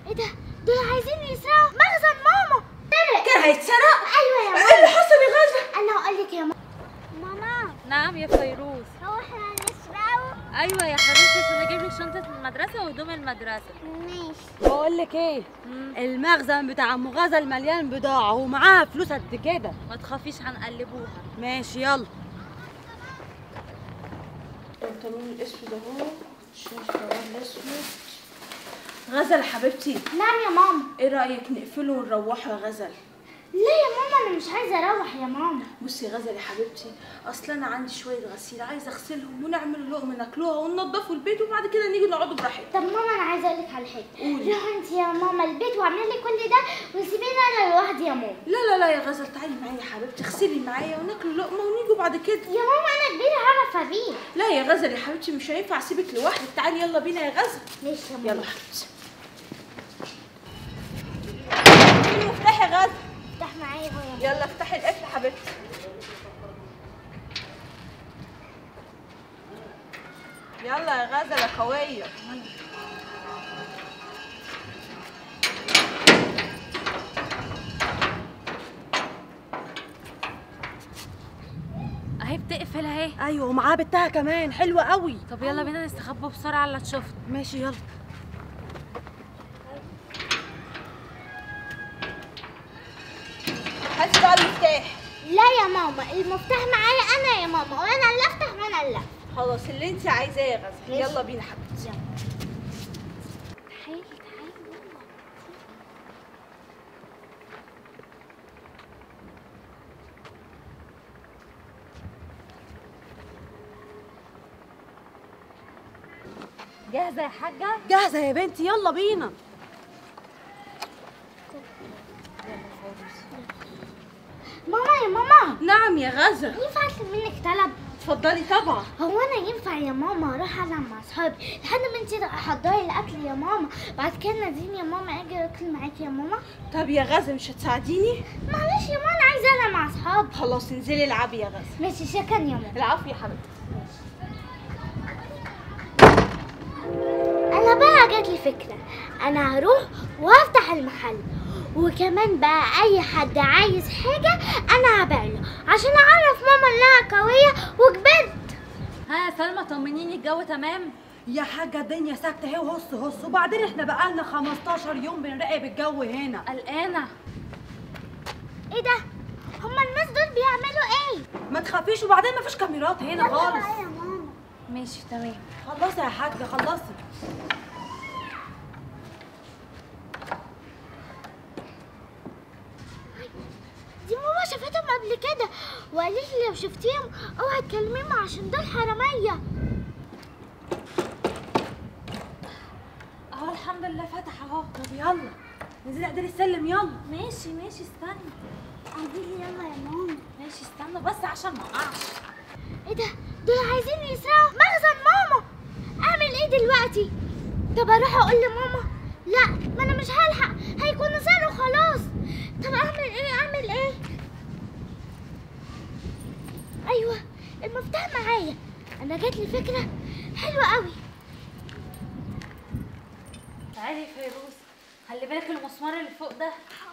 ايه ده دول عايزين يسرقوا مخزن ماما كان هيتسرق ايوه يا ايه اللي حصل يا غزه انا هقول لك يا ماما ماما نعم يا فيروز هو احنا نسرقوا ايوه يا حبيبتي عشان اجيب لك شنطه المدرسه وهدوم المدرسه ماشي بقول لك ايه المخزن بتاع ام غزل مليان بضاعه ومعاها فلوس قد كده ما تخافيش هنقلبوها ماشي يلا البنطلون الاسود اهو الشورت الاسود غزل حبيبتي نعم يا ماما ايه رايك نقفله ونروحه يا غزل ليه يا ماما انا مش عايزه اروح يا ماما بصي يا غزل يا حبيبتي اصل انا عندي شويه غسيل عايزه اغسلهم ونعمل لقمه ناكلوها وننضفوا البيت وبعد كده نيجي نقعدوا براحتنا طب ماما انا عايزه اقول لك على حاجه قولي. روحي انت يا ماما البيت واعملي لي كل ده وسيبيني انا لوحدي يا ماما لا لا لا يا غزل تعالي معايا يا حبيبتي اغسلي معايا وناكل لقمه ونيجوا بعد كده يا ماما انا كبيره هعرف ابيع لا يا غزل يا حبيبتي مش هينفع اسيبك لوحدك تعالي يلا بينا يا غزل ماشي يا ماما يلا حبيبتي المفتاح يا غزل افتح معايا هو يا ماما يلا افتحي القفل حبيبتي يلا يا غزل يا قوية اهي بتقفل اهي ايوه ومعاها بنتها كمان حلوه قوي طب يلا بينا نستخبى بسرعه لا تشوفنا ماشي يلا هاتي بقى المفتاح لا يا ماما المفتاح معايا انا يا ماما وانا اللي افتح وانا اللي أفتح. خلاص اللي انت عايزاه يا غزل ماشي. يلا بينا حبيبتي تعالي تعالي ماما جاهزه يا حاجه جاهزه يا بنتي يلا بينا ماما يا ماما نعم يا غزل ينفع اطلب منك طلب اتفضلي طبعا هو انا ينفع يا ماما اروح العب مع اصحابي لحد ما انتي تحضري الاكل يا ماما بعد كده ناديني يا ماما اجي اكل معاكي يا ماما طب يا غزل مش هتساعديني معلش يا ماما انا عايزه العب مع اصحابي خلاص انزلي العبي يا غزل ماشي شكرا يا ماما العفو يا حبيبتي انا بقى جات لي فكره انا هروح وافتح المحل وكمان بقى اي حد عايز حاجه انا هبيعله عشان اعرف ماما انها قويه وكبرت ها يا سلمى طمنيني الجو تمام يا حاجه الدنيا ساكته اهي وهص هص وبعدين احنا بقالنا 15 يوم بنراقب الجو هنا قلقانه ايه ده هما الناس دول بيعملوا ايه ما تخافيش وبعدين مفيش كاميرات هنا خالص يا ماما ماشي تمام خلصي يا حاجه خلصي دي ماما شافتهم قبل كده وقالت لي لو شفتيهم اوعي تكلميهم عشان دول حراميه اهو الحمد لله فتح اهو طب يلا ننزلي اعدلي السلم يلا ماشي ماشي استنى قولي لي يلا يا ماما ماشي استنى بس عشان ما اقعش ايه ده دول عايزين يسرقوا مخزن ماما اعمل ايه دلوقتي طب اروح اقول لماما لا ما انا مش هلحق هيكونوا سرقوا خلاص طب اعمل ايه اعمل ايه ايوه المفتاح معايا انا جات لي فكره حلوه قوي تعالي يا فيروز خلي بالك المسمار اللي فوق ده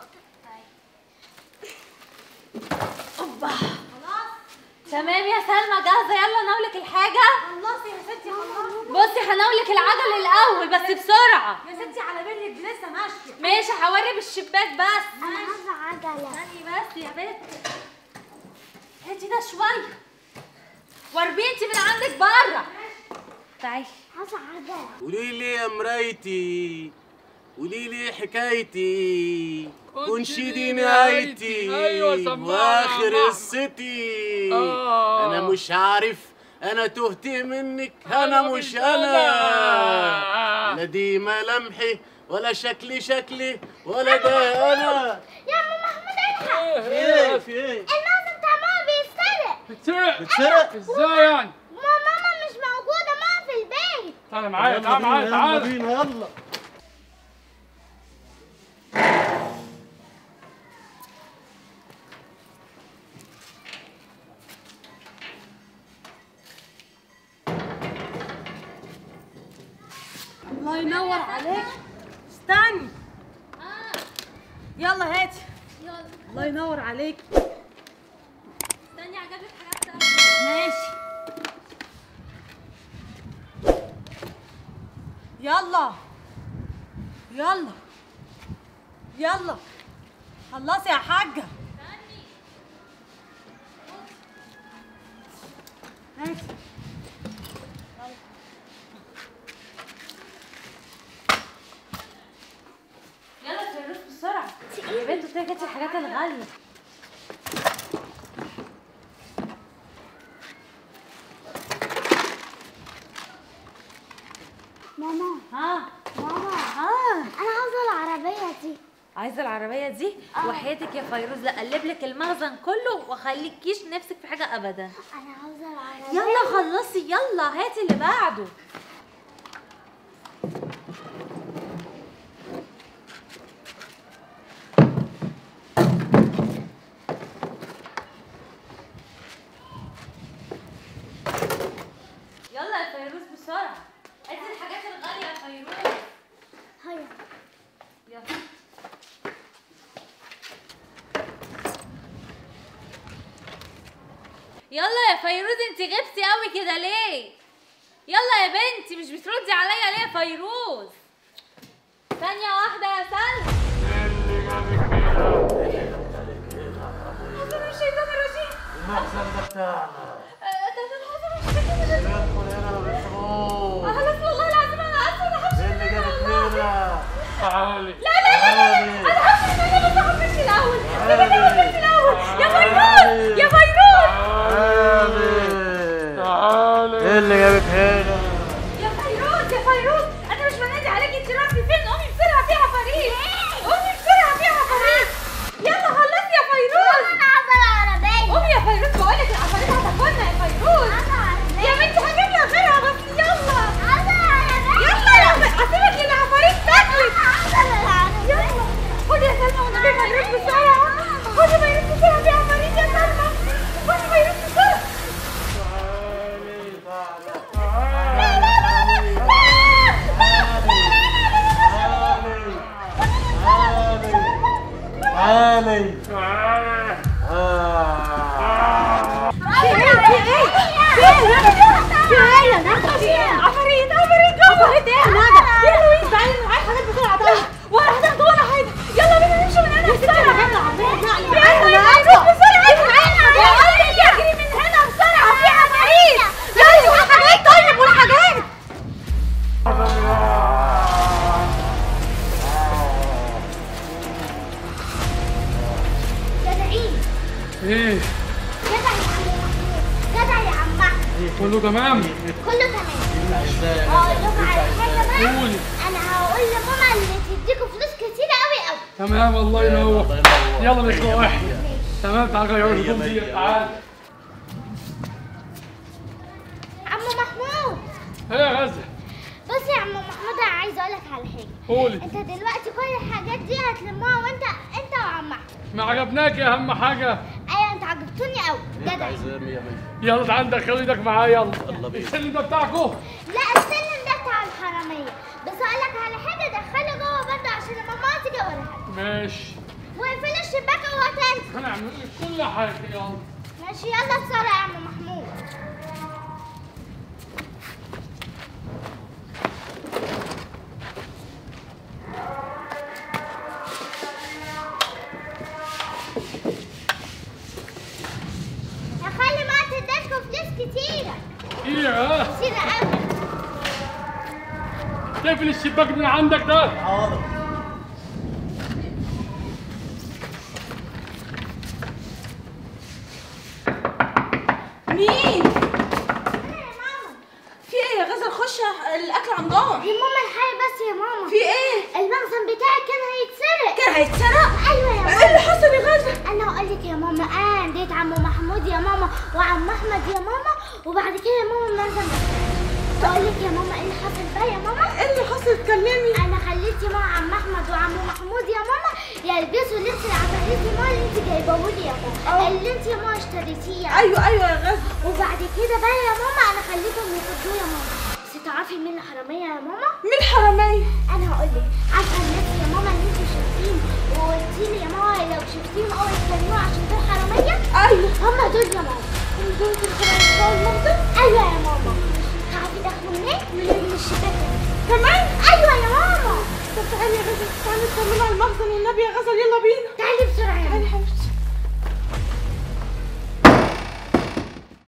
اوبا تمام يا سلمى جاهزه يلا ناولك الحاجه خلصي يا ستي خلصي بصي هناولك العجل الاول بس بسرعه يا ستي على بالك دي لسه ماشيه ماشي هوري بالشباك بس انا عايزه عجله استني بس يا بنت هاتي ده شويه وربيتي من عندك بره تعالي عايزه عجله قولي لي يا مرايتي قولي لي حكايتي كنشي دي نهايتي أيوة سمعنا واخر يا قصتي آه. انا مش عارف انا تهت منك انا أنا مش مش انا أنا. لا دي ملامحي ولا شكلي شكلي ولا ده انا يا ماما محمود الحق ايه في ايه المخزن بتاع ماما بيتسرق بتسرق بتسرق ازاي يعني؟ ما ماما مش موجوده ماما في البيت تعالى معايا يلا تعالى معايا بينا يلا تعالى بينا يلا الله ينور عليك استني يلا هاتي يلا الله ينور عليك استني هجيب لك حاجات تانية ماشي يلا يلا يلا خلصي يا حاجة هاتي يلا فيروز بسرعة يا بنت قلت لك هاتي الحاجات الغالية ماما ها ماما ها انا عاوزه العربيه دي عايزة العربية دي وحياتك يا فيروز لأقلب لك المخزن كله وأخليكيش نفسك في حاجة أبدا انا عاوزه العربيه يلا خلصي يلا هاتي اللي بعده يلا يا فيروز بسرعة هاتي الحاجات الغالية يا فيروز هيا يلا يلا يا فيروز انت غبتي قوي كده ليه يلا يا بنتي مش بتردي عليا ليه يا فيروز ثانية واحدة يا سلمى أعوذ بالشيطان الرجيم المخزن ده بتاعنا آه، ده أنا أعوذ بالشيطان الرجيم ندخل هنا ما بيسيبوش خلاص والله العظيم أنا آسفة أنا همشي ايه اللي من هنا جابك والله. هنا؟ تعالي لا لا لا لا لا أنا همشي من هنا بس همشي الأول بس همشي الأول يا فيروز يا فيروز تعالي ايه اللي جابك هنا؟ يا فيروز يا فيروز انا مش بنادي عليكي انت رحتي فين قومي بسرعه فيها فريق قومي بسرعه فيها فريق يلا خلصي يا فيروز انا عاوزه العربيه قومي يا فيروز بقولك العفاريت هتاكلنا يا فيروز عاوزه العربيه يا بنتي هجيب لها غيرها بس يلا عاوزه العربيه يلا يا ف- هسيبك العفاريت تاكلك عاوزه العربيه يلا خدي يا سلمى والنبي فيروز بسرعه خدي فيروز بسرعه في عفاريت يا سلمى خدي فيروز بسرعه تعالي تعالي آه. عفاريت عفاريت عفاريت ايه ندى يا لويس تعالي انا معايا حاجات بسرعه تعالي ولا هتاخدوا ولا حاجه يلا بينا نمشي من هنا بسرعه يلا نروح بسرعه بقول لك اجري من هنا بسرعه في عفاريت يلا والحاجات طيب والحاجات جدعين ايه جدع يا عم محمود جدع يا عم أحمد. كله تمام كله تمام هقول لكم على حاجه بقى قولي انا هقول لماما اللي تديكوا فلوس كتيره قوي قوي تمام الله ينور الله ينور. يلا نخلق واحد تمام تعال غير الهدوم دي تعال عم محمود ايه يا غزه بص يا عم محمود انا عايزه اقول لك على حاجه قولي انت دلوقتي كل الحاجات دي هتلموها وانت انت وعم احمد ما عجبناك يا اهم حاجه ايوه انت عجبتوني قوي جدع عايزاه مية مية يلا تعال ندخل ايدك معايا يلا يلا بينا. السلم ده بتاعكو لا السلم ده بتاع الحراميه بس اقول لك على حاجه دخله جوه برضه عشان ماما تيجي وراها ماشي واقفل الشباك هو تاني هنعمل لك كل حاجه يلا ماشي يلا بسرعه يا عم محمود هخلي ما تديكوا فلوس كتيرة ايه ها كتيرة قوي تقفل الشباك من عندك ده حاضر مين أنا يا ماما في ايه يا غزل خش الاكل عم نار يا ماما الحقي بس يا ماما في ايه المخزن بتاعي كان هيتسرق كان هيتسرق ايوه يا ايه ماما اللي حصل يا غزل انا هقول لك يا ماما انا نديت عمو محمود يا ماما وعم احمد يا ماما وبعد كده يا ماما المخزن اقول لك يا ماما ايه اللي حصل بقى يا ماما ايه اللي حصل اتكلمي انا خليت يا ماما عم احمد وعمو محمود يا ماما يلبسوا لبس العفاريت يا ماما اللي انت جايباهولي يا ماما اللي انت يا ماما اشتريتيه يعني. ايوه ايوه يا غزل وبعد كده بقى يا ماما انا خليتهم يفضوا يا ماما بس تعرفي مين الحراميه يا ماما مين حرامية انا هقول لك عارفه الناس يا ماما اللي انتوا شايفين وقلتي لي يا ماما لو شفتيهم اول يتكلموا عشان دول حراميه ايوه هم دول يا ماما هم دول في الخبر المخزن ايوه يا ماما تعرفي دخلوا منين من الشباك كمان ايوه يا ماما طب تعالي يا غزل تعالي نطمن على المخزن والنبي يا غزل يلا بينا تعالي بسرعه يا تعالي ماما حبيبتي